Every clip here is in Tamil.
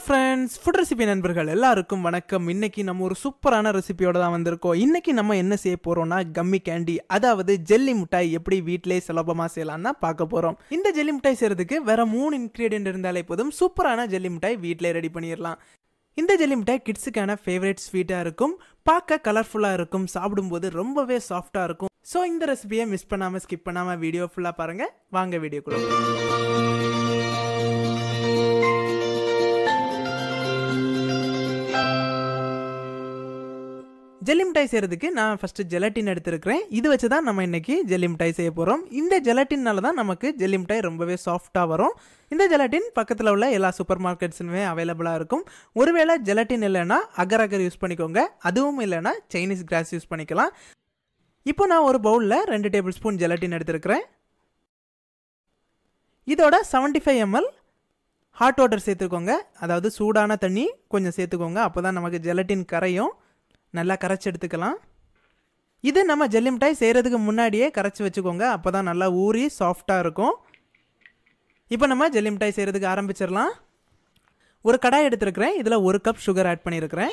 ஃப்ரெண்ட்ஸ் ஃபுட் ரெசிபி நண்பர்கள் எல்லாருக்கும் வணக்கம் இன்னைக்கு நம்ம ஒரு சூப்பரான ரெசிபியோட தான் வந்திருக்கோம் இன்னைக்கு நம்ம என்ன செய்ய போறோம்னா கம்மி கேண்டி அதாவது ஜெல்லி மிட்டாய் எப்படி வீட்டிலே சுலபமாக செய்யலாம்னா பார்க்க போறோம் இந்த ஜெல்லி மிட்டாய் செய்யறதுக்கு வேற மூணு இன்க்ரீடியன்ட் இருந்தாலே போதும் சூப்பரான ஜெல்லி மிட்டாய் வீட்டிலே ரெடி பண்ணிடலாம் இந்த ஜெல்லி மிட்டாய் கிட்ஸுக்கான ஃபேவரட் ஸ்வீட்டாக இருக்கும் பார்க்க கலர்ஃபுல்லாக இருக்கும் சாப்பிடும்போது ரொம்பவே சாஃப்டாக இருக்கும் ஸோ இந்த ரெசிபியை மிஸ் பண்ணாமல் ஸ்கிப் பண்ணாமல் வீடியோ ஃபுல்லாக பாருங்கள் வாங்க வீடியோக்குள்ள ஜெல்லி மிட்டாய் செய்கிறதுக்கு நான் ஃபஸ்ட்டு ஜெலட்டின் எடுத்திருக்கிறேன் இது வச்சு தான் நம்ம இன்றைக்கி ஜெல்லி மிட்டாய் செய்ய போகிறோம் இந்த ஜெலட்டின்னால தான் நமக்கு ஜெல்லி மிட்டாய் ரொம்பவே சாஃப்டாக வரும் இந்த ஜெலட்டின் பக்கத்தில் உள்ள எல்லா சூப்பர் மார்க்கெட்ஸுமே அவைலபிளாக இருக்கும் ஒருவேளை ஜெலட்டின் இல்லைன்னா அகர் அகர் யூஸ் பண்ணிக்கோங்க அதுவும் இல்லைன்னா சைனீஸ் கிராஸ் யூஸ் பண்ணிக்கலாம் இப்போ நான் ஒரு பவுலில் ரெண்டு டேபிள் ஸ்பூன் ஜெலட்டின் எடுத்திருக்கிறேன் இதோட seventy five ML hot water சேர்த்துக்கோங்க அதாவது சூடான தண்ணி கொஞ்சம் சேர்த்துக்கோங்க அப்போ தான் நமக்கு ஜெலட்டின் கரையும் நல்லா கரைச்சி எடுத்துக்கலாம் இது நம்ம ஜெல்லி மிட்டாய் செய்கிறதுக்கு முன்னாடியே கரைச்சி வச்சுக்கோங்க அப்போ தான் நல்லா ஊறி சாஃப்டாக இருக்கும் இப்போ நம்ம ஜெல்லி மிட்டாய் செய்கிறதுக்கு ஆரம்பிச்சிடலாம் ஒரு கடாய் எடுத்துருக்கிறேன் இதில் ஒரு கப் சுகர் ஆட் பண்ணியிருக்கிறேன்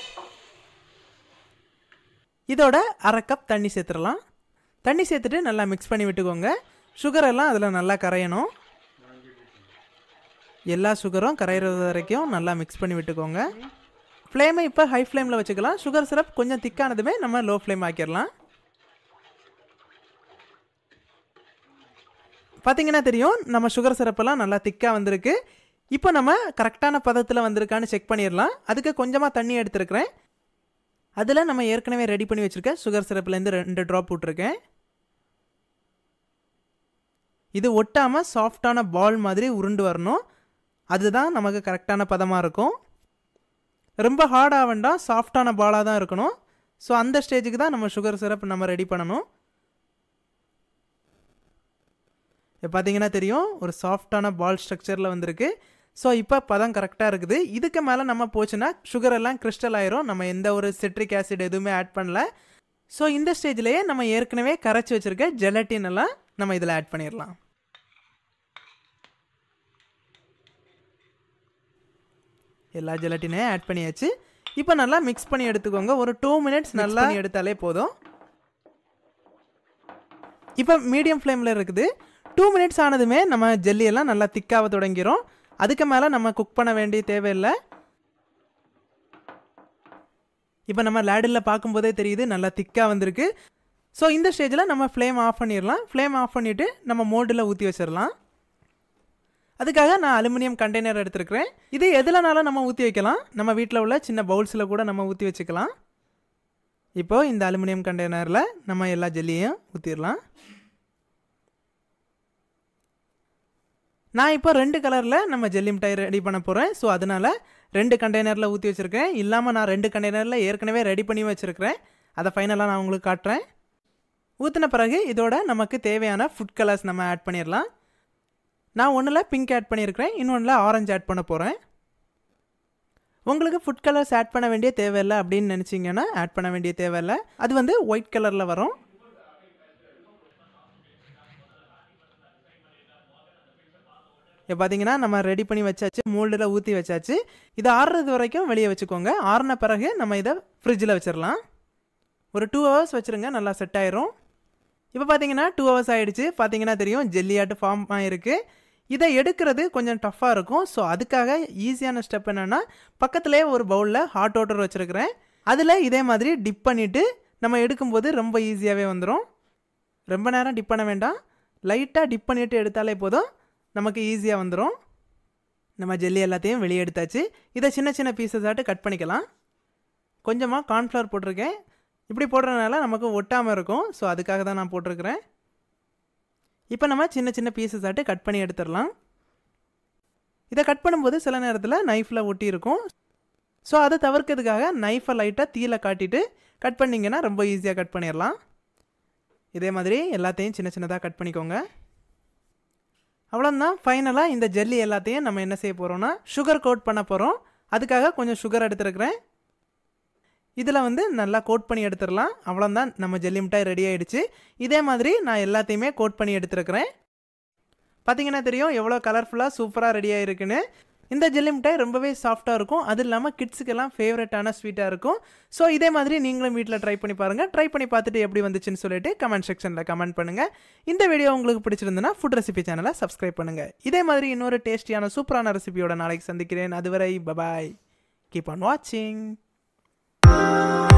இதோட அரை கப் தண்ணி சேர்த்துடலாம் தண்ணி சேர்த்துட்டு நல்லா மிக்ஸ் பண்ணி விட்டுக்கோங்க சுகர் எல்லாம் அதில் நல்லா கரையணும் எல்லா சுகரும் கரையிறது வரைக்கும் நல்லா மிக்ஸ் பண்ணி விட்டுக்கோங்க ஃப்ளேமை இப்போ ஹை ஃப்ளேமில் வச்சுக்கலாம் சுகர் சிரப் கொஞ்சம் திக்கானதுமே நம்ம லோ ஃப்ளேம் ஆக்கிடலாம் பார்த்தீங்கன்னா தெரியும் நம்ம சுகர் சிரப்பெல்லாம் நல்லா திக்காக வந்திருக்கு இப்போ நம்ம கரெக்டான பதத்தில் வந்திருக்கான்னு செக் பண்ணிடலாம் அதுக்கு கொஞ்சமாக தண்ணி எடுத்துருக்கிறேன் அதில் நம்ம ஏற்கனவே ரெடி பண்ணி வச்சுருக்க சுகர் சிரப்லேருந்து ரெண்டு ட்ராப் விட்ருக்கேன் இது ஒட்டாமல் சாஃப்டான பால் மாதிரி உருண்டு வரணும் அதுதான் நமக்கு கரெக்டான பதமாக இருக்கும் ரொம்ப ஹார்டாக வேண்டாம் சாஃப்டான பாலாக தான் இருக்கணும் ஸோ அந்த ஸ்டேஜுக்கு தான் நம்ம சுகர் சிரப் நம்ம ரெடி பண்ணணும் இப்போ பார்த்தீங்கன்னா தெரியும் ஒரு சாஃப்டான பால் ஸ்ட்ரக்சரில் வந்திருக்கு ஸோ இப்போ பதம் கரெக்டாக இருக்குது இதுக்கு மேலே நம்ம போச்சுன்னா சுகர் எல்லாம் கிறிஸ்டல் ஆயிரும் நம்ம எந்த ஒரு சிட்ரிக் ஆசிட் எதுவுமே ஆட் பண்ணல ஸோ இந்த ஸ்டேஜ்லேயே நம்ம ஏற்கனவே கரைச்சி வச்சுருக்க ஜெலட்டின் எல்லாம் நம்ம இதில் ஆட் பண்ணிடலாம் எல்லா ஜெலட்டினையும் ஆட் பண்ணியாச்சு இப்போ நல்லா மிக்ஸ் பண்ணி எடுத்துக்கோங்க ஒரு டூ மினிட்ஸ் நல்லா எடுத்தாலே போதும் இப்போ மீடியம் ஃப்ளேமில் இருக்குது டூ மினிட்ஸ் ஆனதுமே நம்ம ஜெல்லி எல்லாம் நல்லா திக்காக தொடங்கிரும் அதுக்கு மேலே நம்ம குக் பண்ண வேண்டிய தேவையில்லை இப்போ நம்ம லேடில் பார்க்கும்போதே தெரியுது நல்லா திக்காக வந்திருக்கு ஸோ இந்த ஸ்டேஜில் நம்ம ஃப்ளேம் ஆஃப் பண்ணிடலாம் ஃப்ளேம் ஆஃப் பண்ணிவிட்டு நம்ம மோல்டில் ஊற்றி வச்சிடலாம் அதுக்காக நான் அலுமினியம் கண்டெய்னர் எடுத்துருக்கிறேன் இது எதுலனாலும் நம்ம ஊற்றி வைக்கலாம் நம்ம வீட்டில் உள்ள சின்ன பவுல்ஸில் கூட நம்ம ஊற்றி வச்சுக்கலாம் இப்போது இந்த அலுமினியம் கண்டெய்னரில் நம்ம எல்லா ஜெல்லியும் ஊற்றிடலாம் நான் இப்போ ரெண்டு கலரில் நம்ம ஜெல்லி மிட்டாய் ரெடி பண்ண போகிறேன் ஸோ அதனால் ரெண்டு கண்டெய்னரில் ஊற்றி வச்சுருக்கேன் இல்லாமல் நான் ரெண்டு கண்டெய்னரில் ஏற்கனவே ரெடி பண்ணி வச்சுருக்கிறேன் அதை ஃபைனலாக நான் உங்களுக்கு காட்டுறேன் ஊற்றின பிறகு இதோட நமக்கு தேவையான ஃபுட் கலர்ஸ் நம்ம ஆட் பண்ணிடலாம் நான் ஒன்றில் பிங்க் ஆட் பண்ணியிருக்கிறேன் இன்னொன்றில் ஆரஞ்சு ஆட் பண்ண போகிறேன் உங்களுக்கு ஃபுட் கலர்ஸ் ஆட் பண்ண வேண்டிய தேவையில்லை அப்படின்னு நினச்சிங்கன்னா ஆட் பண்ண வேண்டிய தேவையில்லை அது வந்து ஒயிட் கலரில் வரும் இப்போ பார்த்தீங்கன்னா நம்ம ரெடி பண்ணி வச்சாச்சு மோல்டில் ஊற்றி வச்சாச்சு இதை ஆறுறது வரைக்கும் வெளியே வச்சுக்கோங்க ஆறின பிறகு நம்ம இதை ஃப்ரிட்ஜில் வச்சிடலாம் ஒரு டூ ஹவர்ஸ் வச்சுருங்க நல்லா செட் ஆயிரும் இப்போ பார்த்தீங்கன்னா டூ ஹவர்ஸ் ஆகிடுச்சு பார்த்தீங்கன்னா தெரியும் ஜெல்லியாட்டு ஃபார்ம் ஆகிருக்கு இதை எடுக்கிறது கொஞ்சம் டஃப்பாக இருக்கும் ஸோ அதுக்காக ஈஸியான ஸ்டெப் என்னென்னா பக்கத்துலேயே ஒரு பவுலில் ஹாட் வாட்டர் வச்சுருக்கிறேன் அதில் இதே மாதிரி டிப் பண்ணிவிட்டு நம்ம எடுக்கும்போது ரொம்ப ஈஸியாகவே வந்துடும் ரொம்ப நேரம் டிப் பண்ண வேண்டாம் லைட்டாக டிப் பண்ணிவிட்டு எடுத்தாலே போதும் நமக்கு ஈஸியாக வந்துடும் நம்ம ஜெல்லி எல்லாத்தையும் வெளியே எடுத்தாச்சு இதை சின்ன சின்ன பீசஸ் ஆட்டு கட் பண்ணிக்கலாம் கொஞ்சமாக கார்ன்ஃப்ளவர் போட்டிருக்கேன் இப்படி போடுறதுனால நமக்கு ஒட்டாமல் இருக்கும் ஸோ அதுக்காக தான் நான் போட்டிருக்கிறேன் இப்போ நம்ம சின்ன சின்ன பீசஸ் ஆட்டு கட் பண்ணி எடுத்துடலாம் இதை கட் பண்ணும்போது சில நேரத்தில் நைஃப்பில் ஒட்டி இருக்கும் ஸோ அதை தவிர்க்கிறதுக்காக நைஃபை லைட்டாக தீயில் காட்டிட்டு கட் பண்ணிங்கன்னா ரொம்ப ஈஸியாக கட் பண்ணிடலாம் இதே மாதிரி எல்லாத்தையும் சின்ன சின்னதாக கட் பண்ணிக்கோங்க அவ்வளோதான் ஃபைனலாக இந்த ஜெல்லி எல்லாத்தையும் நம்ம என்ன செய்ய போகிறோம்னா சுகர் கோட் பண்ண போகிறோம் அதுக்காக கொஞ்சம் சுகர் எடுத்துருக்கிறேன் இதில் வந்து நல்லா கோட் பண்ணி எடுத்துடலாம் அவ்வளோதான் நம்ம ஜெல்லி மிட்டாய் ரெடி ஆகிடுச்சு இதே மாதிரி நான் எல்லாத்தையுமே கோட் பண்ணி எடுத்துருக்கிறேன் பார்த்தீங்கன்னா தெரியும் எவ்வளோ கலர்ஃபுல்லாக சூப்பராக ரெடி ஆகிருக்குன்னு இந்த ஜெல்லி மிட்டாய் ரொம்பவே சாஃப்டாக இருக்கும் அது இல்லாமல் கிட்ஸுக்கெல்லாம் ஃபேவரட்டான ஸ்வீட்டாக இருக்கும் ஸோ இதே மாதிரி நீங்களும் வீட்டில் ட்ரை பண்ணி பாருங்கள் ட்ரை பண்ணி பார்த்துட்டு எப்படி வந்துச்சுன்னு சொல்லிட்டு கமெண்ட் செக்ஷனில் கமெண்ட் பண்ணுங்கள் இந்த வீடியோ உங்களுக்கு பிடிச்சிருந்துன்னா ஃபுட் ரெசிபி சேனலை சப்ஸ்கிரைப் பண்ணுங்கள் இதே மாதிரி இன்னொரு டேஸ்டியான சூப்பரான ரெசிபியோட நாளைக்கு சந்திக்கிறேன் அதுவரை பபாய் கீப் ஆன் வாட்சிங்